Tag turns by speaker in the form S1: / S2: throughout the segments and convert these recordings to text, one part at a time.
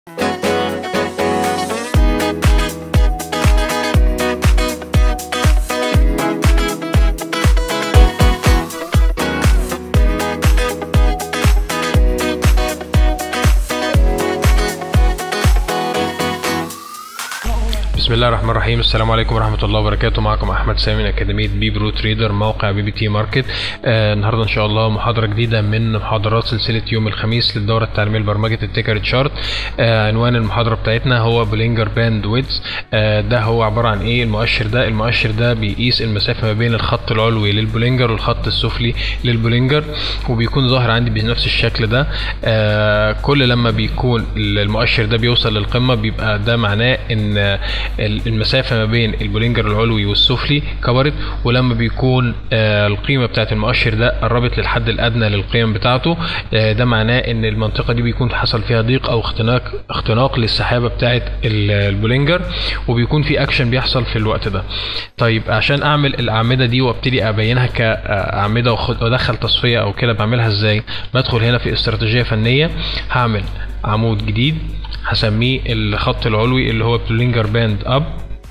S1: بسم الله الرحمن الرحيم السلام عليكم ورحمه الله وبركاته معكم احمد سامي من اكاديميه بي برو تريدر موقع بي بي تي ماركت آه النهارده ان شاء الله محاضره جديده من محاضرات سلسله يوم الخميس للدوره التعليميه لبرمجه التيكر تشارت آه عنوان المحاضره بتاعتنا هو بولينجر باند ويدز آه ده هو عباره عن ايه المؤشر ده المؤشر ده بيقيس المسافه ما بين الخط العلوي للبولينجر والخط السفلي للبولينجر وبيكون ظاهر عندي بنفس الشكل ده آه كل لما بيكون المؤشر ده بيوصل للقمه بيبقى ده معناه ان المسافة ما بين البولينجر العلوي والسفلي كبرت ولما بيكون القيمة بتاعة المؤشر ده قربت للحد الأدنى للقيم بتاعته ده معناه إن المنطقة دي بيكون حصل فيها ضيق أو اختناق اختناق للسحابة بتاعة البولينجر وبيكون في أكشن بيحصل في الوقت ده. طيب عشان أعمل الأعمدة دي وابتدي أبينها كأعمدة وأدخل تصفية أو كده بعملها إزاي؟ بدخل هنا في استراتيجية فنية هعمل عمود جديد هسميه الخط العلوي اللي هو بولينجر باند اب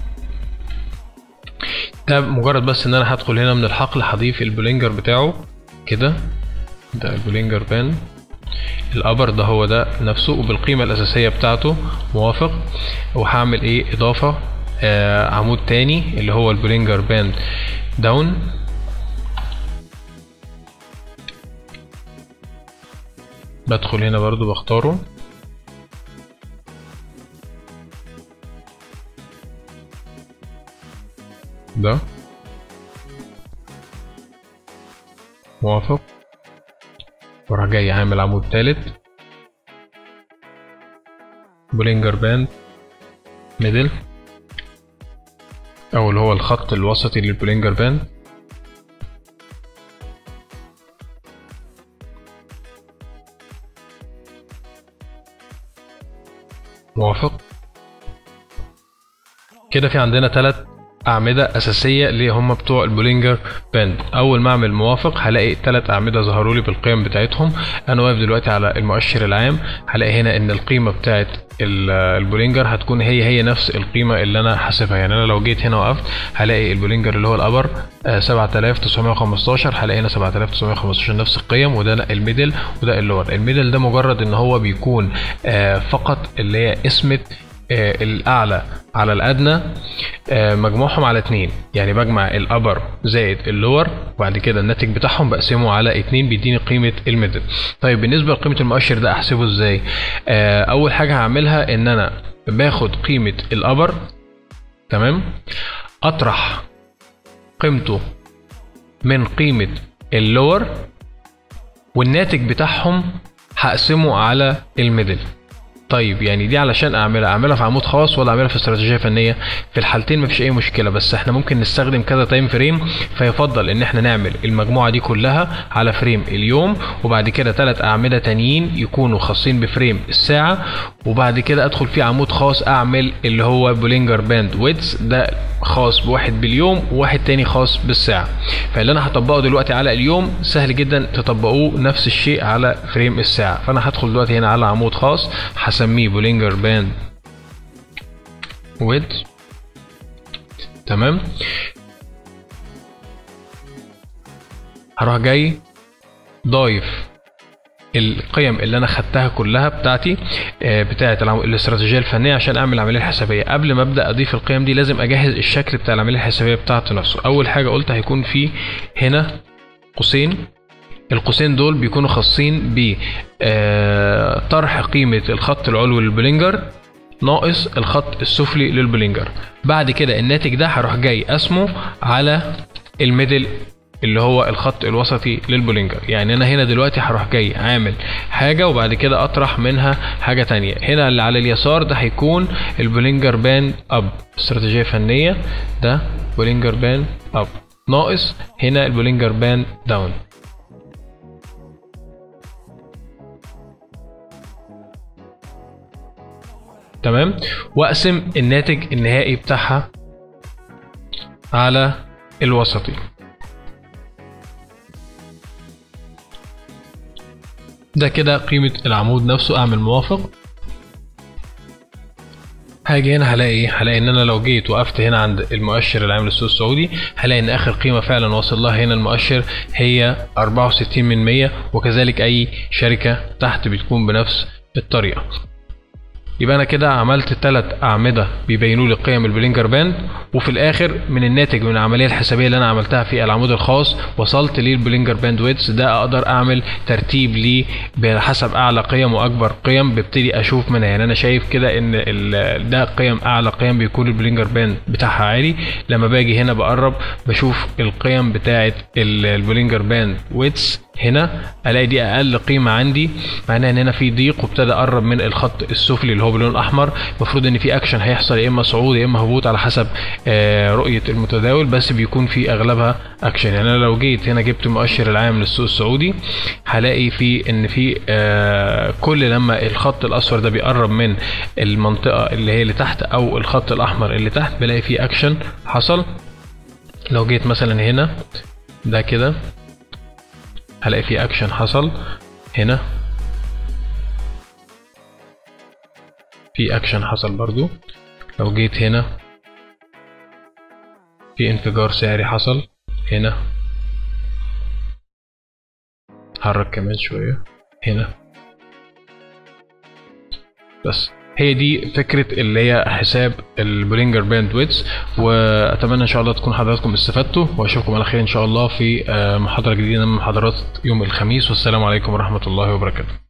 S1: ده مجرد بس ان انا هدخل هنا من الحقل هضيف البولينجر بتاعه كده ده البولينجر باند الابر ده هو ده نفسه وبالقيمة الاساسية بتاعته موافق وهعمل ايه اضافة آه عمود تاني اللي هو البولينجر باند داون بدخل هنا برضو بختاره ده موافق وراح جاي عامل عمود تالت بولينجر باند ميدل او اللي هو الخط الوسطي للبولينجر باند موافق كده في عندنا تلات أعمدة أساسية اللي هم بتوع البولينجر باند أول ما أعمل موافق هلاقي تلات أعمدة ظهروا لي بالقيم بتاعتهم أنا واقف دلوقتي على المؤشر العام هلاقي هنا إن القيمة بتاعت البولينجر هتكون هي هي نفس القيمة اللي أنا حاسبها يعني أنا لو جيت هنا وقفت هلاقي البولينجر اللي هو الأبر 7915 هلاقي هنا 7915 نفس القيم وده الميدل وده اللور الميدل ده مجرد إن هو بيكون فقط اللي هي اسمة الاعلى على الادنى مجموعهم على اتنين يعني بجمع الابر زائد اللور وبعد كده الناتج بتاعهم بقسمه على اتنين بيديني قيمة الميدل طيب بالنسبة لقيمة المؤشر ده احسبه ازاي اول حاجة هعملها ان انا باخد قيمة الابر تمام اطرح قيمته من قيمة اللور والناتج بتاعهم هقسمه على الميدل طيب يعني دي علشان اعملها اعملها في عمود خاص ولا اعملها في استراتيجيه فنيه في الحالتين مفيش اي مشكله بس احنا ممكن نستخدم كذا تايم فريم فيفضل ان احنا نعمل المجموعه دي كلها على فريم اليوم وبعد كده ثلاث اعمده تانيين يكونوا خاصين بفريم الساعه وبعد كده ادخل في عمود خاص اعمل اللي هو بولينجر باند ويدز ده خاص بواحد باليوم وواحد تاني خاص بالساعه فاللي انا هطبقه دلوقتي على اليوم سهل جدا تطبقوه نفس الشيء على فريم الساعه فانا هدخل دلوقتي هنا على عمود خاص هسميه بولينجر باند ويدز تمام هروح جاي ضايف القيم اللي انا خدتها كلها بتاعتي بتاعه الاستراتيجيه الفنيه عشان اعمل العمليه الحسابيه قبل ما ابدا اضيف القيم دي لازم اجهز الشكل بتاع العمليه الحسابيه بتاعته نفسه اول حاجه قلت هيكون في هنا قوسين القوسين دول بيكونوا خاصين ب طرح قيمه الخط العلوي للبولينجر ناقص الخط السفلي للبولينجر بعد كده الناتج ده هروح جاي اسمه على الميدل اللي هو الخط الوسطي للبولينجر يعني انا هنا دلوقتي هروح جاي عامل حاجه وبعد كده اطرح منها حاجه تانية هنا اللي على اليسار ده هيكون البولينجر بان اب استراتيجيه فنيه ده بولينجر بان اب ناقص هنا البولينجر بان داون تمام واقسم الناتج النهائي بتاعها على الوسطي ده كده قيمة العمود نفسه اعمل موافق هاجي هنا هلاقي ايه هلاقي ان انا لو جيت وقفت هنا عند المؤشر العام للسوق السعودي هلاقي ان اخر قيمه فعلا وصل لها هنا المؤشر هي 64 من 100 وكذلك اي شركه تحت بتكون بنفس الطريقه يبقى انا كده عملت ثلاث اعمده بيبينوا لي قيم البلينجر باند وفي الاخر من الناتج من العمليه الحسابيه اللي انا عملتها في العمود الخاص وصلت للبلينجر باند ويتس ده اقدر اعمل ترتيب ليه بحسب اعلى قيم واكبر قيم ببتدي اشوف منها يعني انا شايف كده ان ال- ده قيم اعلى قيم بيكون البلينجر باند بتاعها عالي لما باجي هنا بقرب بشوف القيم بتاعه ال- البلينجر باند ويتس هنا الاقي دي اقل قيمه عندي معناها ان هنا في ضيق وابتدى اقرب من الخط السفلي اللي هو باللون الاحمر المفروض ان في اكشن هيحصل يا اما صعود يا اما هبوط على حسب آه، رؤيه المتداول بس بيكون في اغلبها اكشن يعني انا لو جيت هنا جبت المؤشر العام للسوق السعودي هلاقي في ان في آه، كل لما الخط الاصفر ده بيقرب من المنطقه اللي هي اللي تحت او الخط الاحمر اللي تحت بلاقي في اكشن حصل لو جيت مثلا هنا ده كده هلاقي في اكشن حصل هنا في اكشن حصل برضو لو جيت هنا في انفجار سعري حصل هنا حرك كمان شوية هنا بس هي دي فكرة اللي هي حساب البولينجر باند ويتس واتمنى ان شاء الله تكون حضراتكم استفدتوا واشوفكم على خير ان شاء الله في آه، محاضرة جديدة من محاضرات يوم الخميس والسلام عليكم ورحمة الله وبركاته